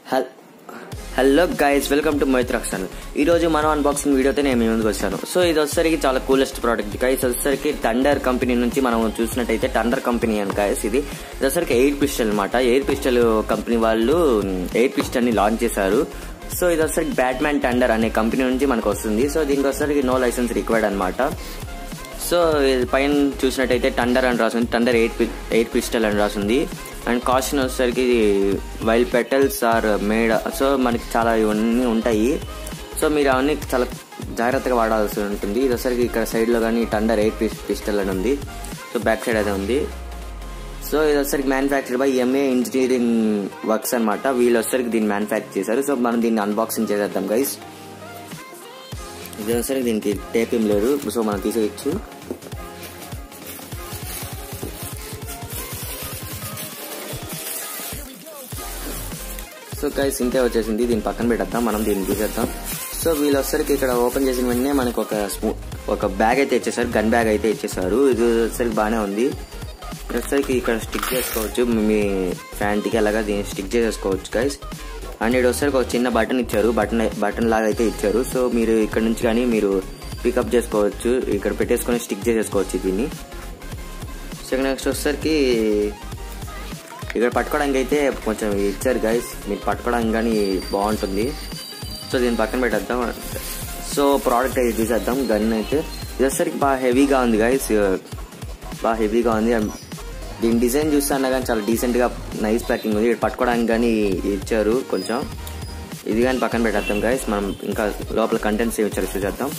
hall hello guys welcome to మైత్రాక్స్ channel ఈ రోజు మనం అన్బాక్సింగ్ వీడియోతో నేను మీ ముందుకు వచ్చాను సో ఇది వచ్చేసరికి చాలా కూలెస్ట్ ప్రోడక్ట్ గైస్ వచ్చేసరికి టండర్ కంపెనీ నుంచి మనం చూసినట్టయితే టండర్ కంపెనీ అని గైస్ ఇది ఇది వచ్చేసరికి ఎయిర్ పిస్టల్ అనమాట ఎయిర్ పిస్టల్ కంపెనీ వాళ్ళు ఎయిర్ పిస్టల్ ని లాంచ్ చేశారు సో ఇది వచ్చేసరికి బ్యాట్మ్యాన్ టండర్ అనే కంపెనీ నుంచి మనకు వస్తుంది సో దీనికి వచ్చేసరికి నో లైసెన్స్ రిక్వైర్డ్ అనమాట సో ఇది పైన చూసినట్టయితే టండర్ అని రాసింది టండర్ ఎయిట్ ఎయిట్ పిస్టల్ అని రాసింది అండ్ కాస్ట్ వచ్చేసరికి while pellets are made so మనకి చాలా ఇవన్నీ ఉంటాయి సో మీరు అవన్నీ చాలా జాగ్రత్తగా వాడాల్సి ఉంటుంది ఇది వచ్చేసరికి ఇక్కడ సైడ్లో కానీ టండర్ ఎయిట్ పిస్టల్ అని ఉంది సో బ్యాక్ సైడ్ అదే ఉంది సో ఇది వచ్చేసరికి manufacture by M A engineering works అనమాట వీళ్ళు వచ్చేసరికి దీన్ని మ్యానుఫ్యాక్చర్ చేశారు సో మనం దీన్ని అన్బాక్సింగ్ చేసేద్దాం గైస్ ఇది వచ్చేసరికి దీనికి టేప్ ఏం లేదు సో మనం తీసేయచ్చు సో గైస్ ఇంతే వచ్చేసింది దీన్ని పక్కన పెట్టేద్దాం మనం దీన్ని తీసేద్దాం సో వీళ్ళు వచ్చరికి ఇక్కడ ఓపెన్ చేసిన వెంటనే మనకు ఒక స్మూ ఒక బ్యాగ్ అయితే ఇచ్చేసారు గన్ బ్యాగ్ అయితే ఇచ్చేసారు ఇది వచ్చరికి బాగానే ఉంది వచ్చరికి ఇక్కడ స్టిక్ చేసుకోవచ్చు మీ ఫ్యాంట్కి అలాగా దీన్ని స్టిక్ చేసేసుకోవచ్చు గైస్ అండ్ ఇక్కడ వచ్చరికి ఒక చిన్న బటన్ ఇచ్చారు బటన్ బటన్ లాగా అయితే ఇచ్చారు సో మీరు ఇక్కడ నుంచి కానీ మీరు పికప్ చేసుకోవచ్చు ఇక్కడ పెట్టేసుకొని స్టిక్ చేసేసుకోవచ్చు దీన్ని సో నెక్స్ట్ వచ్చేసరికి ఇక్కడ పట్టుకోవడానికి అయితే కొంచెం ఇచ్చారు గైస్ మీరు పట్టుకోవడానికి కానీ బాగుంటుంది సో దీన్ని పక్కన పెట్టేద్దాం సో ప్రోడక్ట్ అయితే తీసేద్దాం గన్ అయితే ఇది వచ్చేసరికి బాగా హెవీగా ఉంది గైస్ బాగా హెవీగా ఉంది దీని డిజైన్ చూస్తాను కానీ చాలా డీసెంట్గా నైస్ ప్యాకింగ్ ఉంది ఇక్కడ పట్టుకోవడానికి కానీ ఇచ్చారు కొంచెం ఇది కానీ పక్కన పెట్టేద్దాం గైస్ మనం ఇంకా లోపల కంటెంట్స్ ఏమి ఇచ్చారు చూసేద్దాం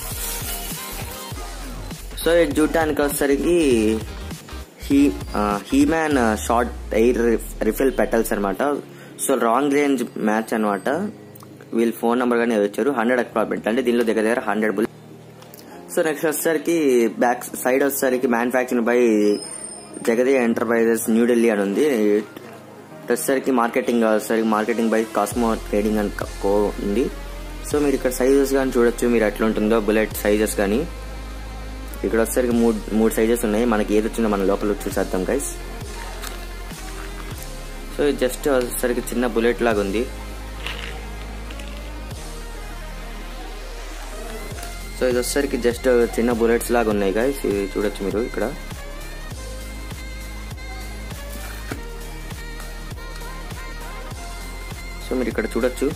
సో ఇది చూడటానికి వచ్చేసరికి he He Man short air refill pellets అనమాట సో లాంగ్ రేంజ్ మ్యాచ్ అనమాట వీళ్ళు ఫోన్ నెంబర్ కానీ వచ్చారు హండ్రెడ్ అక్వాప్మెంట్ అంటే దీనిలో దగ్గర దగ్గర హండ్రెడ్ బుల్ సో నెక్స్ట్ వచ్చేసరికి బ్యాక్ సైడ్ వచ్చేసరికి manufacturing by Jagade enterprises New Delhi అని ఉంది వచ్చేసరికి మార్కెటింగ్ వచ్చేసరికి మార్కెటింగ్ బై కాస్మో ట్రేడింగ్ అని కో ఉంది సో మీరు ఇక్కడ సైజెస్ కానీ చూడొచ్చు మీరు ఎట్లా ఉంటుందో బుల్లెట్ సైజెస్ కానీ ఇక్కడ వచ్చేసరికి మూడు మూడు సైజెస్ ఉన్నాయి మనకి ఏది వచ్చిందో మన లోపల చూసేద్దాం గైస్ సో ఇది జస్ట్ వచ్చేసరికి చిన్న బుల్లెట్ లాగా ఉంది సో ఇది వచ్చేసరికి జస్ట్ చిన్న బుల్లెట్స్ లాగా ఉన్నాయి గైస్ ఇది చూడొచ్చు మీరు ఇక్కడ సో మీరు ఇక్కడ చూడొచ్చు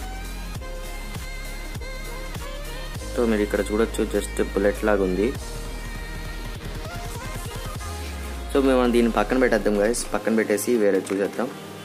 సో మీరు ఇక్కడ చూడొచ్చు జస్ట్ బుల్లెట్ లాగా ఉంది సో మేము దీన్ని పక్కన పెట్టేద్దాం గైస్ పక్కన పెట్టేసి వేరే చూసేద్దాం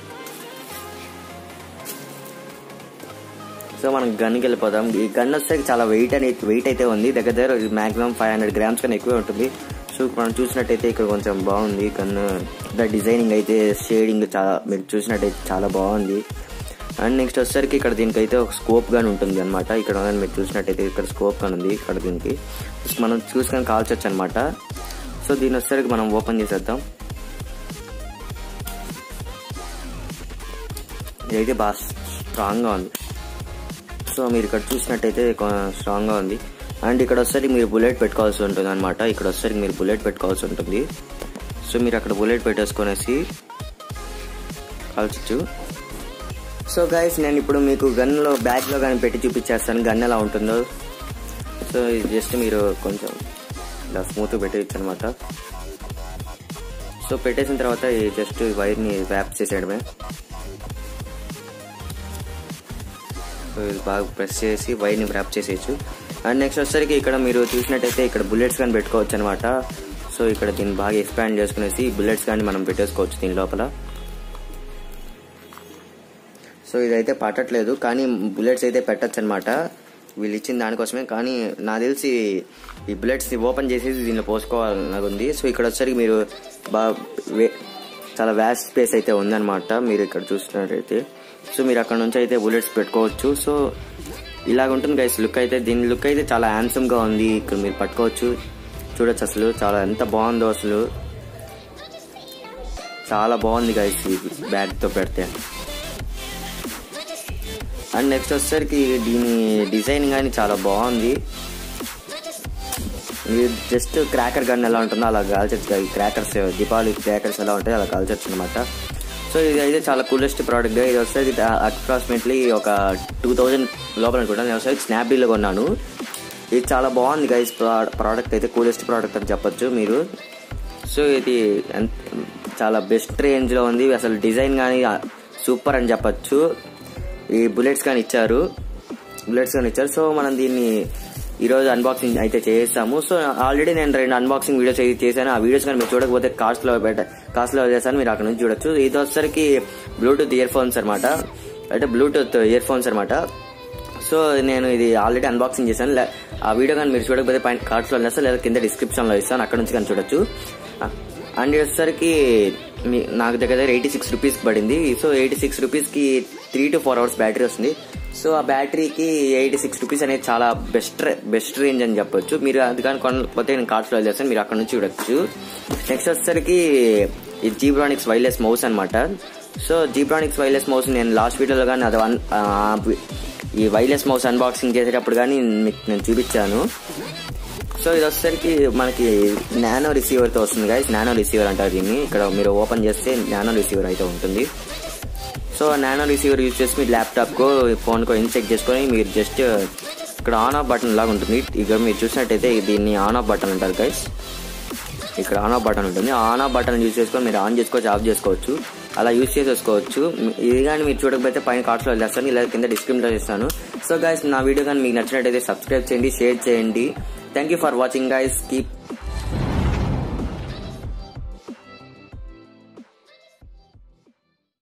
సో మనం గన్కి వెళ్ళిపోదాం ఈ గన్ వస్తే చాలా వెయిట్ అనేది వెయిట్ అయితే ఉంది దగ్గర దగ్గర మాక్సిమం ఫైవ్ హండ్రెడ్ గ్రామ్స్ కన్నా ఎక్కువే ఉంటుంది సో మనం చూసినట్టయితే ఇక్కడ కొంచెం బాగుంది గన్ డిజైనింగ్ అయితే షేడింగ్ చాలా మీరు చూసినట్టయితే చాలా బాగుంది అండ్ నెక్స్ట్ వచ్చేసరికి ఇక్కడ దీనికి అయితే ఒక స్కోప్ గాని ఉంటుంది అనమాట ఇక్కడ మీరు చూసినట్టయితే ఇక్కడ స్కోప్ గాని ఉంది ఇక్కడ దీనికి మనం చూసుకొని కాల్చొచ్చు అనమాట సో దీని వచ్చేసరికి మనం ఓపెన్ చేసేద్దాం ఇదైతే బాగా స్ట్రాంగ్గా ఉంది సో మీరు ఇక్కడ చూసినట్టయితే స్ట్రాంగ్గా ఉంది అండ్ ఇక్కడ వచ్చేసరికి మీరు బుల్లెట్ పెట్టుకోవాల్సి ఉంటుంది అనమాట ఇక్కడ వచ్చేసరికి మీరు బుల్లెట్ పెట్టుకోవాల్సి ఉంటుంది సో మీరు అక్కడ బుల్లెట్ పెట్టేసుకొనేసి కాల్చచ్చు సో గైస్ నేను ఇప్పుడు మీకు గన్లో బ్యాగ్లో కానీ పెట్టి చూపించేస్తాను గన్ ఎలా ఉంటుందో సో ఇది జస్ట్ మీరు కొంచెం ఇలా స్మూత్ పెట్టేయచ్చు అనమాట సో పెట్టేసిన తర్వాత జస్ట్ వైర్ని ర్యాప్ చేసేయడమే సో ఇది బాగా ప్రెస్ చేసి వైర్ని ర్యాప్ చేసేయచ్చు అండ్ నెక్స్ట్ వచ్చేసరికి ఇక్కడ మీరు చూసినట్టయితే ఇక్కడ బుల్లెట్స్ కానీ పెట్టుకోవచ్చు అనమాట సో ఇక్కడ దీన్ని బాగా ఎక్స్పాండ్ చేసుకునేసి బుల్లెట్స్ కానీ మనం పెట్టేసుకోవచ్చు దీని లోపల సో ఇదైతే పట్టట్లేదు కానీ బుల్లెట్స్ అయితే పెట్టచ్చు అనమాట వీళ్ళు ఇచ్చిన దానికోసమే కానీ నాకు తెలిసి ఈ బుల్లెట్స్ ఓపెన్ చేసేసి దీనిలో పోసుకోవాలని ఉంది సో ఇక్కడ వచ్చేసరికి మీరు బాగా చాలా వ్యాస్ట్ స్పేస్ అయితే ఉందన్నమాట మీరు ఇక్కడ చూసినట్టయితే సో మీరు అక్కడ నుంచి అయితే బుల్లెట్స్ పెట్టుకోవచ్చు సో ఇలాగ ఉంటుంది గైస్ లుక్ అయితే దీని లుక్ అయితే చాలా హ్యాండ్సమ్గా ఉంది ఇక్కడ మీరు పట్టుకోవచ్చు చూడొచ్చు అసలు చాలా ఎంత బాగుందో అసలు చాలా బాగుంది గైస్ ఈ బ్యాగ్తో పెడితే అండ్ నెక్స్ట్ వచ్చేసరికి దీని డిజైన్ కానీ చాలా బాగుంది మీరు జస్ట్ క్రాకర్ గన్ ఎలా ఉంటుందో అలా కాల్చచ్చు క్రాకర్స్ దీపావళి క్రాకర్స్ ఎలా ఉంటాయో అలా కాల్చచ్చు అనమాట సో సో ఇది అయితే చాలా కూలెస్ట్ ప్రోడక్ట్ ఇది వస్తుంది అప్రాక్సిమేట్లీ ఒక టూ థౌజండ్ లోపల అనుకుంటాను నేను ఒకసారి స్నాప్డీల్లో కొన్నాను ఇది చాలా బాగుంది గైస్ ప్రోడక్ట్ అయితే కూలెస్ట్ ప్రోడక్ట్ అని చెప్పొచ్చు మీరు సో ఇది ఎంత- చాలా బెస్ట్ రేంజ్లో ఉంది అసలు డిజైన్ కానీ సూపర్ అని చెప్పొచ్చు ఈ బుల్లెట్స్ కానీ ఇచ్చారు బుల్లెట్స్ కానీ ఇచ్చారు సో మనం దీన్ని ఈరోజు అన్బాక్సింగ్ అయితే చేస్తాము సో ఆల్రెడీ నేను రెండు అన్బాక్సింగ్ వీడియోస్ అయితే చేశాను ఆ వీడియోస్ కానీ మీరు చూడకపోతే కాస్ట్లో పెట్ట కాస్ట్లో చేశాను మీరు అక్కడ నుంచి చూడొచ్చు ఇది వచ్చేసరికి బ్లూటూత్ ఇయర్ ఫోన్స్ అనమాట అంటే బ్లూటూత్ ఇయర్ ఫోన్స్ అనమాట సో నేను ఇది ఆల్రెడీ అన్బాక్సింగ్ చేశాను లే- ఆ వీడియో కానీ మీరు చూడకపోతే పైన కార్డ్స్లో చేస్తాను లేదా కింద డిస్క్రిప్షన్లో ఇస్తాను అక్కడ నుంచి కానీ చూడొచ్చు అండ్ ఇది వచ్చేసరికి మీ నాకు దగ్గర దగ్గర ఎయిటీ సిక్స్ రూపీస్ పడింది సో ఎయిటీ సిక్స్ రూపీస్కి three to four hours battery వస్తుంది సో ఆ బ్యాటరీకి ఎయిటీ సిక్స్ రూపీస్ అనేది చాలా బెస్ట్ బెస్ట్ రేంజ్ అని చెప్పొచ్చు మీరు అది కానీ కొనకపోతే నేను కార్డ్స్లో చేస్తాను మీరు అక్కడ నుంచి చూడొచ్చు నెక్స్ట్ వచ్చేసరికి ఇది జీబ్రానిక్స్ వైర్లెస్ మౌస్ అనమాట సో జీబ్రానిక్స్ వైర్లెస్ మౌస్ నేను లాస్ట్ వీడియోలో కానీ అది వన్ ఆ, ఈ వైర్లెస్ మౌస్ అన్బాక్సింగ్ చేసేటప్పుడు కానీ మీకు నేను చూపించాను సో ఇది వచ్చేసరికి మనకి నానో రిసీవర్తో వస్తుంది గైస్ నానో రిసీవర్ అంటారు దీన్ని ఇక్కడ మీరు ఓపెన్ చేస్తే నానో రిసీవర్ అయితే ఉంటుంది సో నానో రిసీవర్ యూజ్ చేసి మీ ల్యాప్టాప్కో ఫోన్కో ఇన్సెక్ట్ చేసుకొని మీరు జస్ట్ ఇక్కడ ఆన్ ఆఫ్ బటన్ లాగా ఉంటుంది ఇక్కడ మీరు చూసినట్టయితే దీన్ని ఆన్ ఆఫ్ బటన్ అంటారు గైస్ ఇక్కడ ఆన్ ఆఫ్ బటన్ ఉంటుంది ఆన్ ఆఫ్ బటన్ యూజ్ చేసుకొని మీరు ఆన్ చేసుకోవచ్చు ఆఫ్ చేసుకోవచ్చు అలా యూజ్ చేసేసుకోవచ్చు ఇది కానీ మీరు చూడకపోతే పైన కార్డ్స్లో వదిలేస్తాను ఇలా కింద డిస్క్రిప్షన్లో ఇస్తాను సో గైస్ నా వీడియో కానీ మీకు నచ్చినట్టయితే సబ్స్క్రైబ్ చేయండి షేర్ చేయండి thank you for watching guys keep